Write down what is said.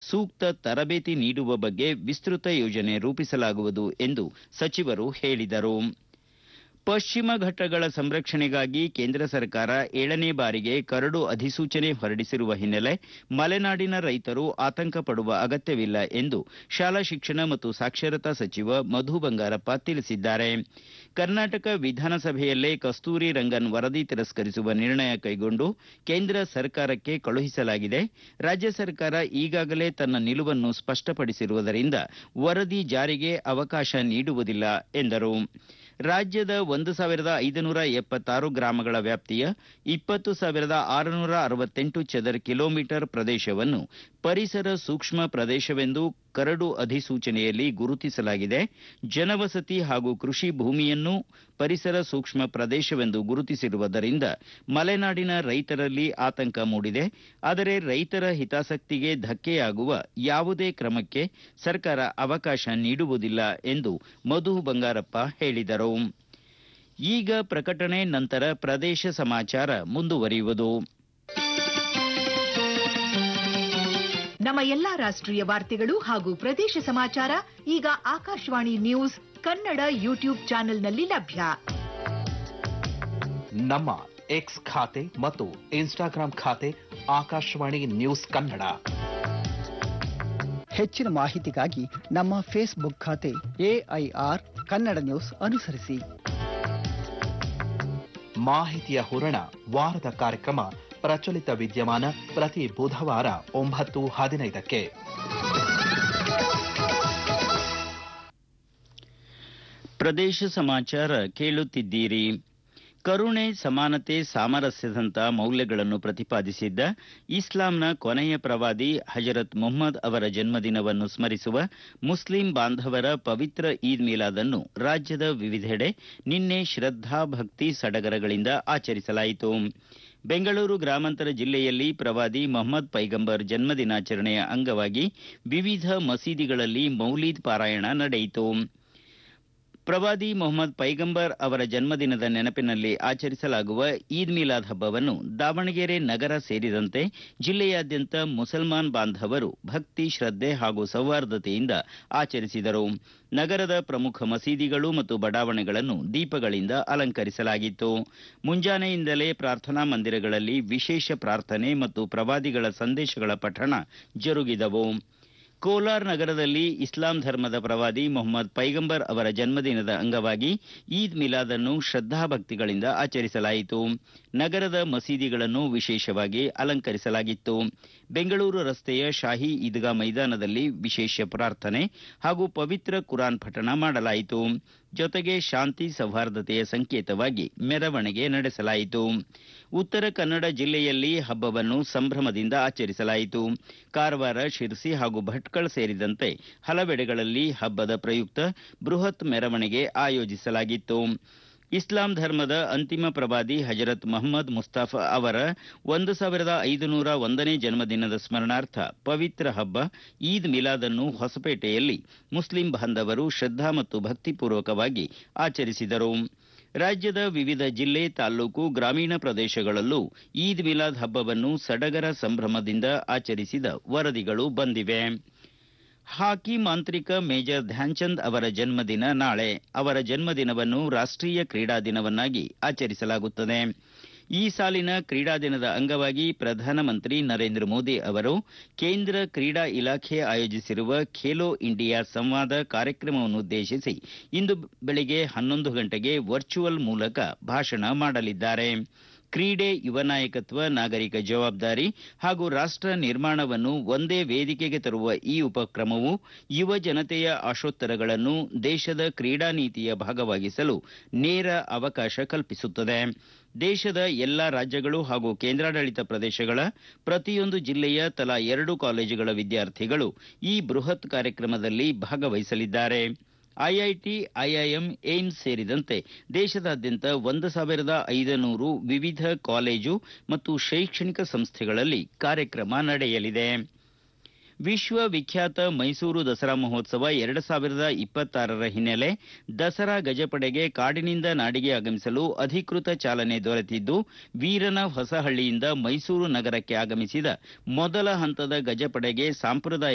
ಸೂಕ್ತ ತರಬೇತಿ ನೀಡುವ ಬಗ್ಗೆ ವಿಸ್ತೃತ ಯೋಜನೆ ರೂಪಿಸಲಾಗುವುದು ಎಂದು ಸಚಿವರು ಹೇಳಿದರು ಪಶ್ಚಿಮ ಘಟ್ಟಗಳ ಸಂರಕ್ಷಣೆಗಾಗಿ ಕೇಂದ್ರ ಸರ್ಕಾರ ಏಳನೇ ಬಾರಿಗೆ ಕರಡು ಅಧಿಸೂಚನೆ ಹೊರಡಿಸಿರುವ ಹಿನ್ನೆಲೆ ಮಲೆನಾಡಿನ ರೈತರು ಆತಂಕ ಪಡುವ ಅಗತ್ಯವಿಲ್ಲ ಎಂದು ಶಾಲಾ ಶಿಕ್ಷಣ ಮತ್ತು ಸಾಕ್ಷರತಾ ಸಚಿವ ಮಧು ಬಂಗಾರಪ್ಪ ತಿಳಿಸಿದ್ದಾರೆ ಕರ್ನಾಟಕ ವಿಧಾನಸಭೆಯಲ್ಲೇ ಕಸ್ತೂರಿ ರಂಗನ್ ವರದಿ ತಿರಸ್ಕರಿಸುವ ನಿರ್ಣಯ ಕೈಗೊಂಡು ಕೇಂದ್ರ ಸರ್ಕಾರಕ್ಕೆ ಕಳುಹಿಸಲಾಗಿದೆ ರಾಜ್ಯ ಸರ್ಕಾರ ಈಗಾಗಲೇ ತನ್ನ ನಿಲುವನ್ನು ಸ್ಪಷ್ಟಪಡಿಸಿರುವುದರಿಂದ ವರದಿ ಜಾರಿಗೆ ಅವಕಾಶ ನೀಡುವುದಿಲ್ಲ ಎಂದರು ರಾಜ್ಯದ ಒಂದು ಸಾವಿರದ ಐದುನೂರ ಎಪ್ಪತ್ತಾರು ಗ್ರಾಮಗಳ ವ್ಯಾಪ್ತಿಯ ಇಪ್ಪತ್ತು ಸಾವಿರದ ಆರುನೂರ ಅರವತ್ತೆಂಟು ಚದರ್ ಕಿಲೋಮೀಟರ್ ಪ್ರದೇಶವನ್ನು ಪರಿಸರ ಸೂಕ್ಷ್ಮ ಪ್ರದೇಶವೆಂದು ಕರಡು ಅಧಿಸೂಚನೆಯಲ್ಲಿ ಗುರುತಿಸಲಾಗಿದೆ ಜನವಸತಿ ಹಾಗೂ ಕೃಷಿ ಭೂಮಿಯನ್ನು ಪರಿಸರ ಸೂಕ್ಷ್ಮ ಪ್ರದೇಶವೆಂದು ಗುರುತಿಸಿರುವುದರಿಂದ ಮಲೆನಾಡಿನ ರೈತರಲ್ಲಿ ಆತಂಕ ಮೂಡಿದೆ ಆದರೆ ರೈತರ ಹಿತಾಸಕ್ತಿಗೆ ಧಕ್ಕೆಯಾಗುವ ಯಾವುದೇ ಕ್ರಮಕ್ಕೆ ಸರ್ಕಾರ ಅವಕಾಶ ನೀಡುವುದಿಲ್ಲ ಎಂದು ಮಧು ಬಂಗಾರಪ್ಪ ಹೇಳಿದರು ಈಗ ಪ್ರಕಟಣೆ ನಂತರ ಪ್ರದೇಶ ಸಮಾಚಾರ ಮುಂದುವರಿಯುವುದು ನಮ್ಮ ಎಲ್ಲಾ ರಾಷ್ಟ್ರೀಯ ವಾರ್ತೆಗಳು ಹಾಗೂ ಪ್ರದೇಶ ಸಮಾಚಾರ ಈಗ ಆಕಾಶವಾಣಿ ನ್ಯೂಸ್ ಕನ್ನಡ ಯೂಟ್ಯೂಬ್ ಚಾನೆಲ್ನಲ್ಲಿ ಲಭ್ಯ ನಮ್ಮ ಎಕ್ಸ್ ಖಾತೆ ಮತ್ತು ಇನ್ಸ್ಟಾಗ್ರಾಂ ಖಾತೆ ಆಕಾಶವಾಣಿ ನ್ಯೂಸ್ ಕನ್ನಡ ಹೆಚ್ಚಿನ ಮಾಹಿತಿಗಾಗಿ ನಮ್ಮ ಫೇಸ್ಬುಕ್ ಖಾತೆ ಎಐಆರ್ ಕನ್ನಡ ನ್ಯೂಸ್ ಅನುಸರಿಸಿ ಮಾಹಿತಿಯ ಹೂರಣ ವಾರದ ಕಾರ್ಯಕ್ರಮ ಪ್ರಚಲಿತ ವಿದ್ಯಮಾನ ಪ್ರತಿ ಬುಧವಾರ ಒಂಬತ್ತು ಹದಿನೈದಕ್ಕೆ ಪ್ರದೇಶ ಸಮಾಚಾರ ಕೇಳುತ್ತಿದ್ದೀರಿ ಕರುಣೆ ಸಮಾನತೆ ಸಾಮರಸ್ಯದಂತ ಮೌಲ್ಯಗಳನ್ನು ಪ್ರತಿಪಾದಿಸಿದ್ದ ಇಸ್ಲಾಂನ ಕೊನೆಯ ಪ್ರವಾದಿ ಹಜರತ್ ಮೊಹಮ್ಮದ್ ಅವರ ಜನ್ಮದಿನವನ್ನು ಸ್ಮರಿಸುವ ಮುಸ್ಲಿಂ ಬಾಂಧವರ ಪವಿತ್ರ ಈದ್ ಮಿಲಾದ್ ಅನ್ನು ರಾಜ್ಯದ ವಿವಿಧೆಡೆ ನಿನ್ನೆ ಶ್ರದ್ಧಾ ಭಕ್ತಿ ಸಡಗರಗಳಿಂದ ಆಚರಿಸಲಾಯಿತು ಬೆಂಗಳೂರು ಗ್ರಾಮಾಂತರ ಜಿಲ್ಲೆಯಲ್ಲಿ ಪ್ರವಾದಿ ಮೊಹಮ್ಮದ್ ಪೈಗಂಬರ್ ಜನ್ಮದಿನಾಚರಣೆಯ ಅಂಗವಾಗಿ ವಿವಿಧ ಮಸೀದಿಗಳಲ್ಲಿ ಮೌಲೀದ್ ಪಾರಾಯಣ ನಡೆಯಿತು ಪ್ರವಾದಿ ಮೊಹಮ್ಮದ್ ಪೈಗಂಬರ್ ಅವರ ಜನ್ಮದಿನದ ನೆನಪಿನಲ್ಲಿ ಆಚರಿಸಲಾಗುವ ಈದ್ ಮಿಲಾದ್ ಹಬ್ಬವನ್ನು ದಾವಣಗೆರೆ ನಗರ ಸೇರಿದಂತೆ ಜಿಲ್ಲೆಯಾದ್ಯಂತ ಮುಸಲ್ಮಾನ್ ಬಾಂಧವರು ಭಕ್ತಿ ಶ್ರದ್ಧೆ ಹಾಗೂ ಸೌಹಾರ್ದತೆಯಿಂದ ಆಚರಿಸಿದರು ನಗರದ ಪ್ರಮುಖ ಮಸೀದಿಗಳು ಮತ್ತು ಬಡಾವಣೆಗಳನ್ನು ದೀಪಗಳಿಂದ ಅಲಂಕರಿಸಲಾಗಿತ್ತು ಮುಂಜಾನೆಯಿಂದಲೇ ಪ್ರಾರ್ಥನಾ ಮಂದಿರಗಳಲ್ಲಿ ವಿಶೇಷ ಪ್ರಾರ್ಥನೆ ಮತ್ತು ಪ್ರವಾದಿಗಳ ಸಂದೇಶಗಳ ಪಠಣ ಜರುಗಿದವು ಕೋಲಾರ್ ನಗರದಲ್ಲಿ ಇಸ್ಲಾಂ ಧರ್ಮದ ಪ್ರವಾದಿ ಮೊಹಮ್ಮದ್ ಪೈಗಂಬರ್ ಅವರ ಜನ್ಮದಿನದ ಅಂಗವಾಗಿ ಈದ್ ಮಿಲಾದ್ ಅನ್ನು ಶ್ರದ್ಧಾಭಕ್ತಿಗಳಿಂದ ಆಚರಿಸಲಾಯಿತು ನಗರದ ಮಸೀದಿಗಳನ್ನು ವಿಶೇಷವಾಗಿ ಅಲಂಕರಿಸಲಾಗಿತ್ತು ಬೆಂಗಳೂರು ರಸ್ತೆಯ ಶಾಹಿ ಈದ್ಗಾ ಮೈದಾನದಲ್ಲಿ ವಿಶೇಷ ಪ್ರಾರ್ಥನೆ ಹಾಗೂ ಪವಿತ್ರ ಕುರಾನ್ ಪಠಣ ಮಾಡಲಾಯಿತು ಜೊತೆಗೆ ಶಾಂತಿ ಸೌಹಾರ್ದತೆಯ ಸಂಕೇತವಾಗಿ ಮೆರವಣಿಗೆ ನಡೆಸಲಾಯಿತು ಉತ್ತರ ಕನ್ನಡ ಜಿಲ್ಲೆಯಲ್ಲಿ ಹಬ್ಬವನ್ನು ಸಂಭ್ರಮದಿಂದ ಆಚರಿಸಲಾಯಿತು ಕಾರವಾರ ಶಿರಸಿ ಹಾಗೂ ಭಟ್ಕಳ ಸೇರಿದಂತೆ ಹಲವೆಡೆಗಳಲ್ಲಿ ಹಬ್ಬದ ಪ್ರಯುಕ್ತ ಬೃಹತ್ ಮೆರವಣಿಗೆ ಆಯೋಜಿಸಲಾಗಿತ್ತು ಇಸ್ಲಾಂ ಧರ್ಮದ ಅಂತಿಮ ಪ್ರವಾದಿ ಹಜರತ್ ಮೊಹಮ್ಮದ್ ಮುಸ್ತಫಾ ಅವರ ಒಂದು ಸಾವಿರದ ಐದುನೂರ ಒಂದನೇ ಜನ್ಮದಿನದ ಸ್ಮರಣಾರ್ಥ ಪವಿತ್ರ ಹಬ್ಬ ಈದ್ ಮಿಲಾದ್ ಅನ್ನು ಹೊಸಪೇಟೆಯಲ್ಲಿ ಮುಸ್ಲಿಂ ಬಾಂಧವರು ಶ್ರದ್ಧಾ ಮತ್ತು ಭಕ್ತಿಪೂರ್ವಕವಾಗಿ ಆಚರಿಸಿದರು ರಾಜ್ಯದ ವಿವಿಧ ಜಿಲ್ಲೆ ತಾಲ್ಲೂಕು ಗ್ರಾಮೀಣ ಪ್ರದೇಶಗಳಲ್ಲೂ ಈದ್ ಮಿಲಾದ್ ಹಬ್ಬವನ್ನು ಸಡಗರ ಸಂಭ್ರಮದಿಂದ ಆಚರಿಸಿದ ವರದಿಗಳು ಬಂದಿವೆ ಹಾಕಿ ಮಾಂತ್ರಿಕ ಮೇಜರ್ ಧ್ಯಾನ್ಚಂದ್ ಅವರ ಜನ್ಮದಿನ ನಾಳೆ ಅವರ ಜನ್ಮದಿನವನ್ನು ರಾಷ್ಟೀಯ ಕ್ರೀಡಾ ದಿನವನ್ನಾಗಿ ಆಚರಿಸಲಾಗುತ್ತದೆ ಈ ಸಾಲಿನ ಕ್ರೀಡಾ ದಿನದ ಅಂಗವಾಗಿ ಪ್ರಧಾನಮಂತ್ರಿ ನರೇಂದ್ರ ಮೋದಿ ಅವರು ಕೇಂದ್ರ ಕ್ರೀಡಾ ಇಲಾಖೆ ಆಯೋಜಿಸಿರುವ ಖೇಲೋ ಇಂಡಿಯಾ ಸಂವಾದ ಕಾರ್ಯಕ್ರಮವನ್ನುದ್ದೇಶಿಸಿ ಇಂದು ಬೆಳಿಗ್ಗೆ ಹನ್ನೊಂದು ಗಂಟೆಗೆ ವರ್ಚುವಲ್ ಮೂಲಕ ಭಾಷಣ ಮಾಡಲಿದ್ದಾರೆ ಕ್ರೀಡೆ ಯುವ ನಾಯಕತ್ವ ನಾಗರಿಕ ಜವಾಬ್ದಾರಿ ಹಾಗೂ ರಾಷ್ಟ ನಿರ್ಮಾಣವನ್ನು ಒಂದೇ ವೇದಿಕೆಗೆ ತರುವ ಈ ಉಪಕ್ರಮವು ಯುವ ಜನತೆಯ ಆಶೋತ್ತರಗಳನ್ನು ದೇಶದ ಕ್ರೀಡಾ ನೀತಿಯ ಭಾಗವಾಗಿಸಲು ನೇರ ಅವಕಾಶ ಕಲ್ಪಿಸುತ್ತದೆ ದೇಶದ ಎಲ್ಲಾ ರಾಜ್ಯಗಳು ಹಾಗೂ ಕೇಂದ್ರಾಡಳಿತ ಪ್ರದೇಶಗಳ ಪ್ರತಿಯೊಂದು ಜಿಲ್ಲೆಯ ತಲಾ ಎರಡು ಕಾಲೇಜುಗಳ ವಿದ್ಯಾರ್ಥಿಗಳು ಈ ಬೃಹತ್ ಕಾರ್ಯಕ್ರಮದಲ್ಲಿ ಭಾಗವಹಿಸಲಿದ್ದಾರೆ ಐಐಟಿ ಐಐಎಂ ಏಮ್ಸ್ ಸೇರಿದಂತೆ ದೇಶದಾದ್ಯಂತ ಒಂದು ಸಾವಿರದ ಐದುನೂರು ವಿವಿಧ ಕಾಲೇಜು ಮತ್ತು ಶೈಕ್ಷಣಿಕ ಸಂಸ್ಥೆಗಳಲ್ಲಿ ಕಾರ್ಯಕ್ರಮ ನಡೆಯಲಿದೆ ವಿಶ್ವ ವಿಖ್ಯಾತ ಮೈಸೂರು ದಸರಾ ಮಹೋತ್ಸವ ಎರಡು ಸಾವಿರದ ಇಪ್ಪತ್ತಾರರ ಹಿನ್ನೆಲೆ ದಸರಾ ಗಜಪಡೆಗೆ ಕಾಡಿನಿಂದ ನಾಡಿಗೆ ಆಗಮಿಸಲು ಅಧಿಕೃತ ಚಾಲನೆ ದೊರೆತಿದ್ದು ವೀರನ ಹೊಸಹಳ್ಳಿಯಿಂದ ಮೈಸೂರು ನಗರಕ್ಕೆ ಆಗಮಿಸಿದ ಮೊದಲ ಹಂತದ ಗಜಪಡೆಗೆ ಸಾಂಪ್ರದಾಯಿಕ